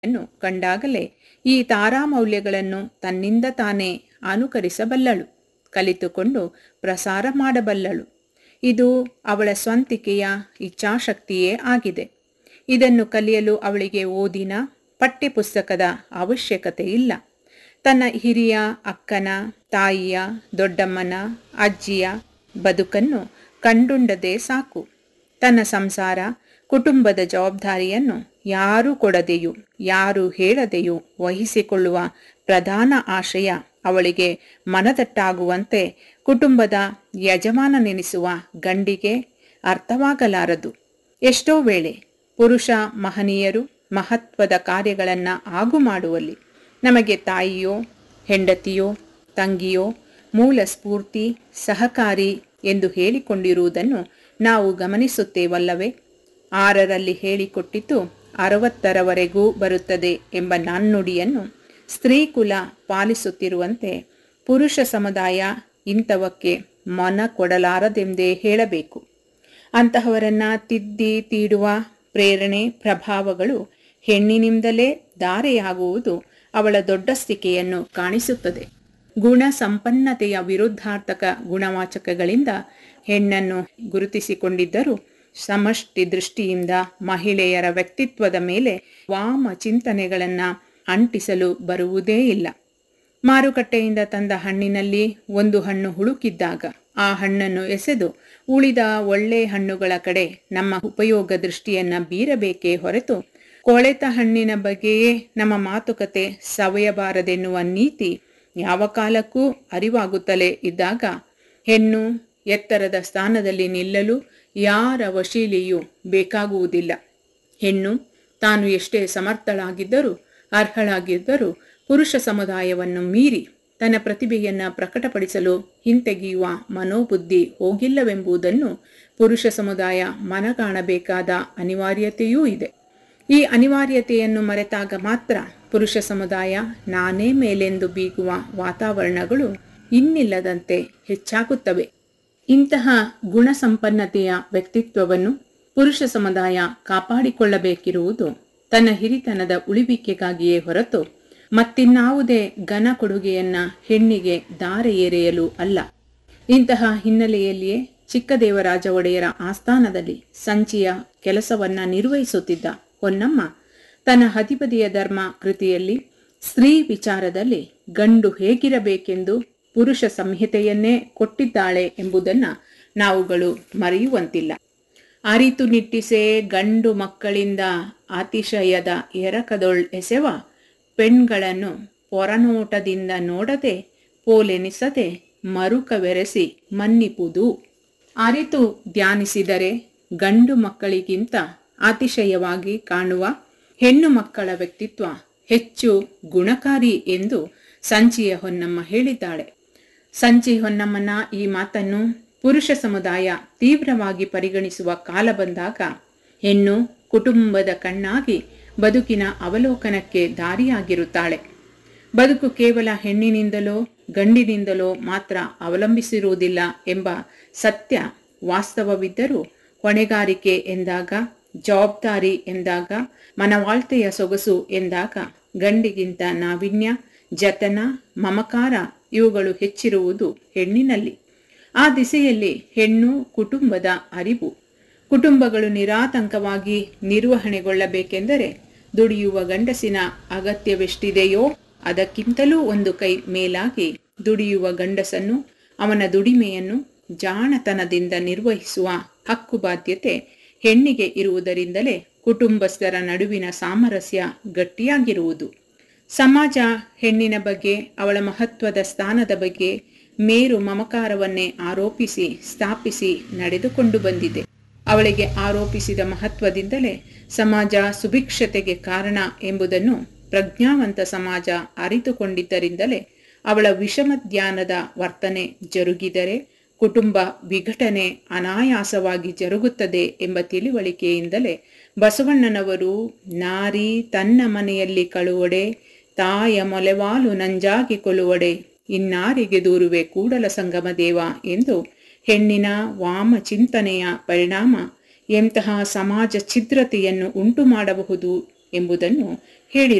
ಯನ್ನು ಕಂಡಾಗಲೇ ಈ ತಾರಾಮೌಲ್ಯಗಳನ್ನು ತನ್ನಿಂದ ತಾನೇ ಅನುಕರಿಸಬಲ್ಲಳು ಕಲಿತುಕೊಂಡು ಪ್ರಸಾರ ಮಾಡಬಲ್ಲಳು ಇದು ಅವಳ ಸ್ವಂತಿಕೆಯ ಇಚ್ಛಾಶಕ್ತಿಯೇ ಆಗಿದೆ ಇದನ್ನು ಕಲಿಯಲು ಅವಳಿಗೆ ಓದಿನ ಪಠ್ಯಪುಸ್ತಕದ ಅವಶ್ಯಕತೆ ಇಲ್ಲ ತನ್ನ ಹಿರಿಯ ಅಕ್ಕನ ತಾಯಿಯ ದೊಡ್ಡಮ್ಮನ ಅಜ್ಜಿಯ ಬದುಕನ್ನು ಕಂಡುಂಡದೇ ಸಾಕು ತನ್ನ ಸಂಸಾರ ಕುಟುಂಬದ ಜವಾಬ್ದಾರಿಯನ್ನು ಯಾರೂ ಕೊಡದೆಯೂ ಯಾರು ಹೇಳದೆಯೂ ವಹಿಸಿಕೊಳ್ಳುವ ಪ್ರಧಾನ ಆಶಯ ಅವಳಿಗೆ ಮನದಟ್ಟಾಗುವಂತೆ ಕುಟುಂಬದ ಯಜಮಾನನೆನಿಸುವ ಗಂಡಿಗೆ ಅರ್ಥವಾಗಲಾರದು ಎಷ್ಟೋ ವೇಳೆ ಪುರುಷ ಮಹನೀಯರು ಮಹತ್ವದ ಕಾರ್ಯಗಳನ್ನು ಆಗು ಮಾಡುವಲ್ಲಿ ನಮಗೆ ತಾಯಿಯೋ ಹೆಂಡತಿಯೋ ತಂಗಿಯೋ ಮೂಲ ಸ್ಫೂರ್ತಿ ಸಹಕಾರಿ ಎಂದು ಹೇಳಿಕೊಂಡಿರುವುದನ್ನು ನಾವು ಗಮನಿಸುತ್ತೇವಲ್ಲವೇ ಆರರಲ್ಲಿ ಹೇಳಿಕೊಟ್ಟಿದ್ದು ಅರವತ್ತರವರೆಗೂ ಬರುತ್ತದೆ ಎಂಬ ನಾಣ್ಣುಡಿಯನ್ನು ಸ್ತ್ರೀಕುಲ ಪಾಲಿಸುತ್ತಿರುವಂತೆ ಪುರುಷ ಸಮುದಾಯ ಇಂಥವಕ್ಕೆ ಮನ ಕೊಡಲಾರದೆಂದೇ ಹೇಳಬೇಕು ಅಂತಹವರನ್ನ ತಿದ್ದಿ ತೀಡುವ ಪ್ರೇರಣೆ ಪ್ರಭಾವಗಳು ಹೆಣ್ಣಿನಿಂದಲೇ ಧಾರೆಯಾಗುವುದು ಅವಳ ದೊಡ್ಡಸ್ತಿಕೆಯನ್ನು ಕಾಣಿಸುತ್ತದೆ ಗುಣ ಸಂಪನ್ನತೆಯ ವಿರುದ್ಧಾರ್ಥಕ ಗುಣವಾಚಕಗಳಿಂದ ಹೆಣ್ಣನ್ನು ಗುರುತಿಸಿಕೊಂಡಿದ್ದರೂ ಸಮಷ್ಟಿ ದೃಷ್ಟಿಯಿಂದ ಮಹಿಳೆಯರ ವ್ಯಕ್ತಿತ್ವದ ಮೇಲೆ ವಾಮ ಚಿಂತನೆಗಳನ್ನು ಅಂಟಿಸಲು ಬರುವುದೇ ಇಲ್ಲ ಮಾರುಕಟ್ಟೆಯಿಂದ ತಂದ ಹಣ್ಣಿನಲ್ಲಿ ಒಂದು ಹಣ್ಣು ಹುಳುಕಿದ್ದಾಗ ಆ ಹಣ್ಣನ್ನು ಎಸೆದು ಉಳಿದ ಒಳ್ಳೆ ಹಣ್ಣುಗಳ ಕಡೆ ನಮ್ಮ ಉಪಯೋಗ ದೃಷ್ಟಿಯನ್ನ ಬೀರಬೇಕೇ ಹೊರತು ಕೊಳೆತ ಹಣ್ಣಿನ ಬಗ್ಗೆಯೇ ನಮ್ಮ ಮಾತುಕತೆ ಸವೆಯಬಾರದೆನ್ನುವ ನೀತಿ ಯಾವ ಕಾಲಕ್ಕೂ ಅರಿವಾಗುತ್ತಲೇ ಇದ್ದಾಗ ಹೆಣ್ಣು ಎತ್ತರದ ಸ್ಥಾನದಲ್ಲಿ ನಿಲ್ಲಲು ಯಾರ ವಶೀಲಿಯೂ ಬೇಕಾಗುವುದಿಲ್ಲ ಹೆಣ್ಣು ತಾನು ಎಷ್ಟೇ ಸಮರ್ಥಳಾಗಿದ್ದರೂ ಅರ್ಹಳಾಗಿದ್ದರೂ ಪುರುಷ ಸಮುದಾಯವನ್ನು ಮೀರಿ ತನ್ನ ಪ್ರತಿಭೆಯನ್ನು ಪ್ರಕಟಪಡಿಸಲು ಹಿಂತೆಗೆಯುವ ಮನೋಬುದ್ಧಿ ಹೋಗಿಲ್ಲವೆಂಬುದನ್ನು ಪುರುಷ ಸಮುದಾಯ ಮನಗಾಣಬೇಕಾದ ಅನಿವಾರ್ಯತೆಯೂ ಇದೆ ಈ ಅನಿವಾರ್ಯತೆಯನ್ನು ಮರೆತಾಗ ಮಾತ್ರ ಪುರುಷ ಸಮುದಾಯ ನಾನೇ ಮೇಲೆಂದು ಬೀಗುವ ವಾತಾವರಣಗಳು ಇನ್ನಿಲ್ಲದಂತೆ ಹೆಚ್ಚಾಗುತ್ತವೆ ಇಂತಹ ಗುಣಸಂಪನ್ನತೆಯ ವ್ಯಕ್ತಿತ್ವವನ್ನು ಪುರುಷ ಸಮುದಾಯ ಕಾಪಾಡಿಕೊಳ್ಳಬೇಕಿರುವುದು ತನ್ನ ಹಿರಿತನದ ಉಳಿವಿಕೆಗಾಗಿಯೇ ಹೊರತು ಮತ್ತಿನ್ನಾವುದೇ ಘನ ಕೊಡುಗೆಯನ್ನ ಹೆಣ್ಣಿಗೆ ದಾರೆ ಎರೆಯಲು ಅಲ್ಲ ಇಂತಹ ಹಿನ್ನೆಲೆಯಲ್ಲಿಯೇ ಚಿಕ್ಕದೇವರಾಜ ಒಡೆಯರ ಆಸ್ಥಾನದಲ್ಲಿ ಸಂಚಿಯ ಕೆಲಸವನ್ನ ನಿರ್ವಹಿಸುತ್ತಿದ್ದ ಹೊನ್ನಮ್ಮ ತನ್ನ ಹದಿಪದಿಯ ಧರ್ಮ ಕೃತಿಯಲ್ಲಿ ಸ್ತ್ರೀ ವಿಚಾರದಲ್ಲಿ ಗಂಡು ಹೇಗಿರಬೇಕೆಂದು ಪುರುಷ ಸಂಹಿತೆಯನ್ನೇ ಕೊಟ್ಟಿದ್ದಾಳೆ ಎಂಬುದನ್ನ ನಾವುಗಳು ಮರೆಯುವಂತಿಲ್ಲ ಅರಿತು ನಿಟ್ಟಿಸೆ ಗಂಡು ಮಕ್ಕಳಿಂದ ಅತಿಶಯದ ಎರಕದೊಳ್ ಎಸೆವ ಪೆಣ್ಗಳನ್ನು ಪೊರನೋಟದಿಂದ ನೋಡದೆ ಪೋಲೆನಿಸದೆ ಮರುಕವೆರೆಸಿ ಮನ್ನಿಪುದು ಅರಿತು ಧ್ಯಾನಿಸಿದರೆ ಗಂಡು ಮಕ್ಕಳಿಗಿಂತ ಅತಿಶಯವಾಗಿ ಕಾಣುವ ಹೆಣ್ಣು ಮಕ್ಕಳ ವ್ಯಕ್ತಿತ್ವ ಹೆಚ್ಚು ಗುಣಕಾರಿ ಎಂದು ಸಂಚಿಯ ಹೊನ್ನಮ್ಮ ಹೇಳಿದ್ದಾಳೆ ಸಂಚಿ ಹೊನ್ನಮ್ಮನ ಈ ಮಾತನ್ನು ಪುರುಷ ಸಮುದಾಯ ತೀವ್ರವಾಗಿ ಪರಿಗಣಿಸುವ ಕಾಲ ಬಂದಾಗ ಹೆಣ್ಣು ಕುಟುಂಬದ ಕಣ್ಣಾಗಿ ಬದುಕಿನ ಅವಲೋಕನಕ್ಕೆ ದಾರಿಯಾಗಿರುತ್ತಾಳೆ ಬದುಕು ಕೇವಲ ಹೆಣ್ಣಿನಿಂದಲೋ ಗಂಡಿನಿಂದಲೋ ಮಾತ್ರ ಅವಲಂಬಿಸಿರುವುದಿಲ್ಲ ಎಂಬ ಸತ್ಯ ವಾಸ್ತವವಿದ್ದರೂ ಹೊಣೆಗಾರಿಕೆ ಎಂದಾಗ ಜವಾಬ್ದಾರಿ ಎಂದಾಗ ಮನವಾಳ್ತೆಯ ಸೊಗಸು ಎಂದಾಗ ಗಂಡಿಗಿಂತ ನಾವಿನ್ಯ ಜತನ ಮಮಕಾರ ಇವುಗಳು ಹೆಚ್ಚಿರುವುದು ಹೆಣ್ಣಿನಲ್ಲಿ ಆ ದಿಸೆಯಲ್ಲಿ ಹೆಣ್ಣು ಕುಟುಂಬದ ಅರಿವು ಕುಟುಂಬಗಳು ನಿರಾತಂಕವಾಗಿ ನಿರ್ವಹಣೆಗೊಳ್ಳಬೇಕೆಂದರೆ ದುಡಿಯುವ ಗಂಡಸಿನ ಅಗತ್ಯವೆಷ್ಟಿದೆಯೋ ಅದಕ್ಕಿಂತಲೂ ಒಂದು ಕೈ ಮೇಲಾಗಿ ದುಡಿಯುವ ಗಂಡಸನ್ನು ಅವನ ದುಡಿಮೆಯನ್ನು ಜಾಣತನದಿಂದ ನಿರ್ವಹಿಸುವ ಹಕ್ಕು ಬಾಧ್ಯತೆ ಹೆಣ್ಣಿಗೆ ಇರುವುದರಿಂದಲೇ ಕುಟುಂಬಸ್ಥರ ನಡುವಿನ ಸಾಮರಸ್ಯ ಗಟ್ಟಿಯಾಗಿರುವುದು ಸಮಾಜ ಹೆಣ್ಣಿನ ಬಗ್ಗೆ ಅವಳ ಮಹತ್ವದ ಸ್ಥಾನದ ಬಗ್ಗೆ ಮೇರು ಮಮಕಾರವನ್ನೇ ಆರೋಪಿಸಿ ಸ್ಥಾಪಿಸಿ ನಡೆದುಕೊಂಡು ಬಂದಿದೆ ಅವಳಿಗೆ ಆರೋಪಿಸಿದ ಮಹತ್ವದಿಂದಲೇ ಸಮಾಜ ಸುಭಿಕ್ಷತೆಗೆ ಕಾರಣ ಎಂಬುದನ್ನು ಪ್ರಜ್ಞಾವಂತ ಸಮಾಜ ಅರಿತುಕೊಂಡಿದ್ದರಿಂದಲೇ ಅವಳ ವಿಷಮ ಧ್ಯಾನದ ವರ್ತನೆ ಜರುಗಿದರೆ ಕುಟುಂಬ ವಿಘಟನೆ ಅನಾಯಾಸವಾಗಿ ಜರುಗುತ್ತದೆ ಎಂಬ ತಿಳಿವಳಿಕೆಯಿಂದಲೇ ಬಸವಣ್ಣನವರು ನಾರಿ ತನ್ನ ಮನೆಯಲ್ಲಿ ಕಳುವಡೆ ತಾಯ ಮೊಲೆವಾಲು ನಂಜಾಗಿ ಕೊಲುವಡೆ ಇನ್ನಾರಿಗೆ ದೂರುವೆ ಕೂಡಲ ಸಂಗಮ ದೇವ ಎಂದು ಹೆಣ್ಣಿನ ವಾಮ ಚಿಂತನೆಯ ಪರಿಣಾಮ ಎಂತಹ ಸಮಾಜ ಛಿದ್ರತೆಯನ್ನು ಉಂಟು ಮಾಡಬಹುದು ಎಂಬುದನ್ನು ಹೇಳಿ